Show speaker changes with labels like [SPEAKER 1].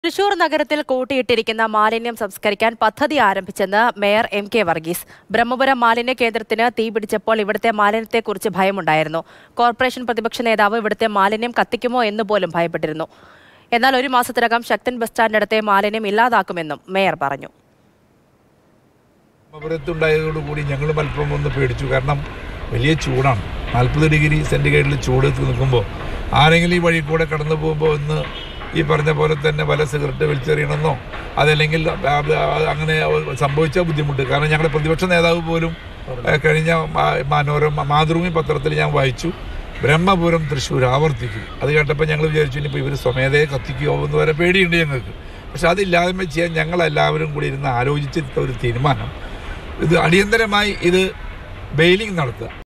[SPEAKER 1] തൃശൂർ നഗരത്തിൽ കൂട്ടിയിട്ടിരിക്കുന്ന മാലിന്യം സംസ്കരിക്കാൻ പദ്ധതി ആരംഭിച്ചെന്ന് mayor M K Varghese Brahmapuram മാലിന്യ കേന്ദ്രത്തിന് തീപിടിച്ചപ്പോൾ ഇവിടുത്തെ മാലിന്യത്തെക്കുറിച്ച് ഭയമുണ്ടായിരുന്നു കോർപ്പറേഷൻ പ്രതിപക്ഷ നേതാവ് ഇവിടുത്തെ മാലിന്യം കത്തിക്കുമോ എന്ന് പോലും ഭയപ്പെട്ടിരുന്നു എന്നാൽ ഒരു മാസത്തിനകം ശക്തൻ ബസ് സ്റ്റാൻഡിനടുത്തെ മാലിന്യം ഇല്ലാതാക്കുമെന്നും മേയർ പറഞ്ഞു
[SPEAKER 2] ബ്രഹ്മപുരത്തുണ്ടായതോടുകൂടി ഞങ്ങൾ അല്പം ഒന്ന് പേടിച്ചു കാരണം വലിയ ചൂടാണ് നാൽപ്പത് ഡിഗ്രി സെൻറ്റിഗ്രേഡിൽ ചൂട് നിൽക്കുമ്പോൾ ആരെങ്കിലും ഈ വഴി കൂടെ കടന്നു പോകുമ്പോൾ ഒന്ന് ഈ പറഞ്ഞ പോലെ തന്നെ വല സിഗരറ്റ് വലിച്ചെറിയണമെന്നോ അതല്ലെങ്കിൽ ആ- ആ- അങ്ങനെ സംഭവിച്ച ബുദ്ധിമുട്ട് കാരണം ഞങ്ങളുടെ പ്രതിപക്ഷ നേതാവ് പോലും ഏഹ്, കഴിഞ്ഞ മാ- മനോരമ മാതൃഭൂമി പത്രത്തിൽ ഞാൻ വായിച്ചു ബ്രഹ്മപുരം തൃശ്ശൂർ ആവർത്തിക്കും അത് കേട്ടപ്പോൾ ഞങ്ങൾ വിചാരിച്ചു ഇനിയിപ്പോൾ ഇവർ സ്വമേധയെ കത്തിക്കുമോ എന്ന് വരെ പേടിയുണ്ട് ഞങ്ങൾക്ക് പക്ഷെ അതില്ലാതെ ചെയ്യാൻ ഞങ്ങളെല്ലാവരും കൂടി ഇരുന്ന് ആലോചിച്ചെടുത്ത ഒരു തീരുമാനം ഇത് അടിയന്തരമായി ഇത് ബെയിലിംഗ് നടത്തുക